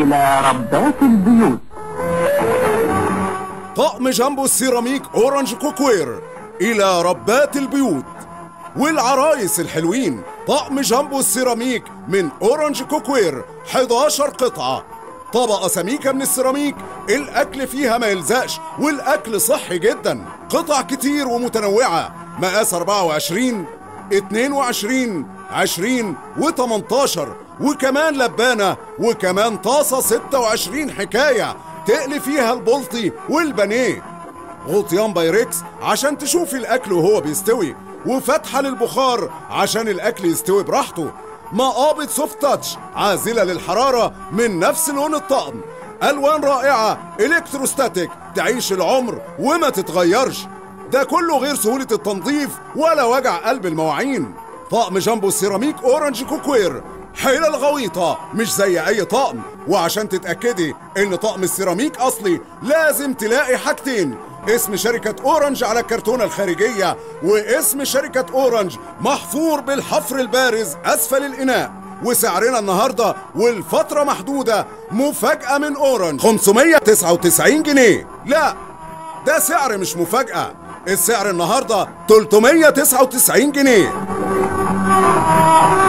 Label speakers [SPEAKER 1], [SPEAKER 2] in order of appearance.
[SPEAKER 1] إلى ربات البيوت
[SPEAKER 2] طقم جامبو السيراميك اورنج كوكوير الى ربات البيوت والعرايس الحلوين طقم جامبو السيراميك من اورنج كوكوير 11 قطعة طبقة سميكة من السيراميك الأكل فيها ما يلزقش والأكل صحي جدا قطع كتير ومتنوعة مقاس 24 22 20 و18 وكمان لبانة وكمان طاسة 26 حكاية تقلي فيها البلطي والبانيه غطيان بايركس عشان تشوفي الأكل وهو بيستوي وفتحة للبخار عشان الأكل يستوي براحته مقابض سوفت تاتش عازلة للحرارة من نفس لون الطقم ألوان رائعة إلكتروستاتيك تعيش العمر وما تتغيرش ده كله غير سهولة التنظيف ولا وجع قلب المواعين طقم جامبو سيراميك أورنج كوكوير حلل غويطة مش زي أي طقم وعشان تتأكدي إن طقم السيراميك أصلي لازم تلاقي حاجتين اسم شركة أورنج على الكرتونة الخارجية واسم شركة أورنج محفور بالحفر البارز أسفل الإناء وسعرنا النهاردة والفترة محدودة مفاجأة من أورنج 599 جنيه لا ده سعر مش مفاجأة السعر النهاردة 399 جنيه